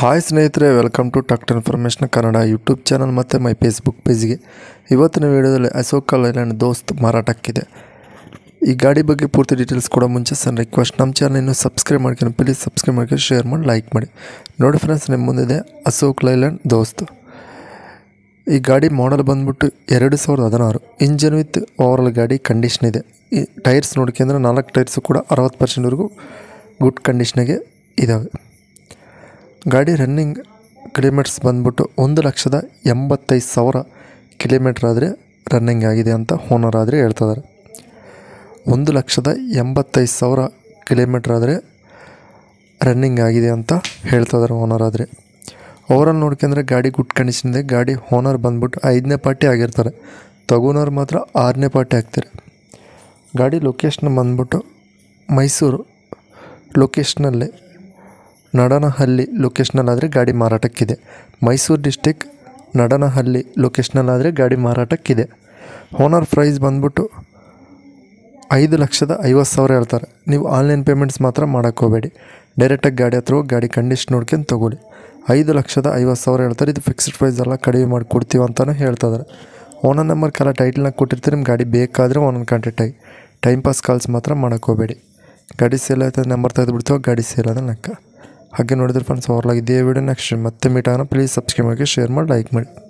hi ಸ್ನೇಹಿತರೆ welcome to talked information Kannada YouTube channel ಮತ್ತು my Facebook ಪೇಜ್ಗೆ ಇವತ್ತಿನ ವಿಡಿಯೋದಲ್ಲಿ ಅಶೋಕ್ ಲೈಲ್ಯಾಂಡ್ ದೋಸ್ತ್ ಮಾರಾಟಕ್ಕಿದೆ ಈ ಗಾಡಿ ಬಗ್ಗೆ ಪೂರ್ತಿ ಡೀಟೇಲ್ಸ್ ಕೊಡೋ ಮುಂಚೆ ಸಣ್ಣ ರಿಕ್ವೆಸ್ಟ್ ನಮ್ಮ ಚಾನಲ್ ಇನ್ನೂ ಸಬ್ಸ್ಕ್ರೈಬ್ ಮಾಡ್ಕೊಂಡು ಪ್ಲೀಸ್ ಸಬ್ಸ್ಕ್ರೈಬ್ ಮಾಡ್ಕೊಂಡು ಶೇರ್ ಮಾಡಿ ಲೈಕ್ ಮಾಡಿ ನೋಡಿ ಫ್ರೆಂಡ್ಸ್ ನಿಮ್ಮ ಮುಂದಿದೆ ಅಶೋಕ್ ಲೈಲ್ಯಾಂಡ್ ದೋಸ್ತ್ ಈ ಗಾಡಿ ಮಾಡಲ್ ಬಂದ್ಬಿಟ್ಟು ಎರಡು ಸಾವಿರದ ಹದಿನಾರು ಇಂಜನ್ ವಿತ್ ಓವರಾಲ್ ಗಾಡಿ ಕಂಡೀಷನ್ ಇದೆ ಈ ಟೈರ್ಸ್ ನೋಡ್ಕೊಂಡ್ರೆ ನಾಲ್ಕು ಟೈರ್ಸು ಕೂಡ ಅರವತ್ತು ಪರ್ಸೆಂಟ್ವರೆಗೂ ಗುಡ್ ಕಂಡೀಷ್ನಾಗೆ ಇದ್ದಾವೆ ಗಾಡಿ ರನ್ನಿಂಗ್ ಕಿಲೋಮೀಟರ್ಸ್ ಬಂದ್ಬಿಟ್ಟು ಒಂದು ಲಕ್ಷದ ಎಂಬತ್ತೈದು ಸಾವಿರ ಕಿಲೋಮೀಟ್ರ್ ಆದರೆ ರನ್ನಿಂಗ್ ಆಗಿದೆ ಅಂತ ಓನರ್ ಆದರೆ ಹೇಳ್ತಿದ್ದಾರೆ ಒಂದು ಲಕ್ಷದ ಎಂಬತ್ತೈದು ಸಾವಿರ ಕಿಲೋಮೀಟ್ರ್ ಆದರೆ ರನ್ನಿಂಗ್ ಆಗಿದೆ ಅಂತ ಹೇಳ್ತಿದ್ದಾರೆ ಓನರ್ ಆದರೆ ಓವರಾಲ್ ನೋಡ್ಕೊಂಡ್ರೆ ಗಾಡಿ ಗುಡ್ ಕಂಡೀಷನ್ ಇದೆ ಗಾಡಿ ಓನರ್ ಬಂದ್ಬಿಟ್ಟು ಐದನೇ ಪಾರ್ಟಿ ಆಗಿರ್ತಾರೆ ತಗೋನವ್ರು ಮಾತ್ರ ಆರನೇ ಪಾರ್ಟಿ ಆಗ್ತಾರೆ ಗಾಡಿ ಲೊಕೇಶನ್ ಬಂದ್ಬಿಟ್ಟು ಮೈಸೂರು ಲೊಕೇಶ್ನಲ್ಲಿ ನಡನಹಳ್ಳಿ ಲೊಕೇಶ್ನಲ್ಲಾದರೆ ಗಾಡಿ ಮಾರಾಟಕ್ಕಿದೆ ಮೈಸೂರು ಡಿಸ್ಟಿಕ್ ನಡನಹಳ್ಳಿ ಲೊಕೇಶ್ನಲ್ಲಾದರೆ ಗಾಡಿ ಮಾರಾಟಕ್ಕಿದೆ ಓನರ್ ಪ್ರೈಸ್ ಬಂದ್ಬಿಟ್ಟು ಐದು ಲಕ್ಷದ ಐವತ್ತು ಸಾವಿರ ಹೇಳ್ತಾರೆ ನೀವು ಆನ್ಲೈನ್ ಪೇಮೆಂಟ್ಸ್ ಮಾತ್ರ ಮಾಡೋಕ್ಕೆ ಹೋಗಬೇಡಿ ಡೈರೆಕ್ಟಾಗಿ ಗಾಡಿ ಹತ್ರ ಹೋಗಿ ಗಾಡಿ ಕಂಡೀಷನ್ ನೋಡ್ಕೊಂಡು ತೊಗೊಳ್ಳಿ ಐದು ಲಕ್ಷದ ಐವತ್ತು ಸಾವಿರ ಹೇಳ್ತಾರೆ ಇದು ಫಿಕ್ಸ್ಡ್ ಪ್ರೈಸ್ ಎಲ್ಲ ಕಡಿಮೆ ಮಾಡಿ ಕೊಡ್ತೀವಿ ಅಂತಲೂ ಹೇಳ್ತಾ ಇದ್ದಾರೆ ಓನರ್ ನಂಬರ್ ಕಾಲ ಟೈಟಲ್ನಾಗ ಕೊಟ್ಟಿರ್ತೀರಿ ನಿಮ್ಮ ಗಾಡಿ ಬೇಕಾದರೆ ಒಂದೊಂದು ಕಾಂಟ್ಯಾಕ್ಟ್ ಆಗಿ ಟೈಮ್ ಪಾಸ್ ಕಾಲ್ಸ್ ಮಾತ್ರ ಮಾಡೋಕ್ಕೆ ಹೋಗಬೇಡಿ ಗಾಡಿ ಸೇಲ್ ಆಯ್ತದೆ ನಂಬರ್ ತೆಗೆದು ಬಿಡ್ತೀವಿ ಗಾಡಿ ಸೇಲ್ ಆದ ಲೆಕ್ಕ ಹಾಗೆ ನೋಡಿದ್ರೆ ಫ್ರೆಂಡ್ಸ್ ಅವ್ರಲಾಗಿ ಇದೇ ವಿಡಿಯೋ ನೆಕ್ಸ್ಟ್ ಮತ್ತೆ ಮೀಟ್ ಆಗೋಣ ಪ್ಲೀಸ್ ಸಬ್ಸ್ಕ್ರೈಬ್ ಮಾಡಿ ಶೇರ್ ಮಾಡಿ ಲೈಕ್ ಮಾಡಿ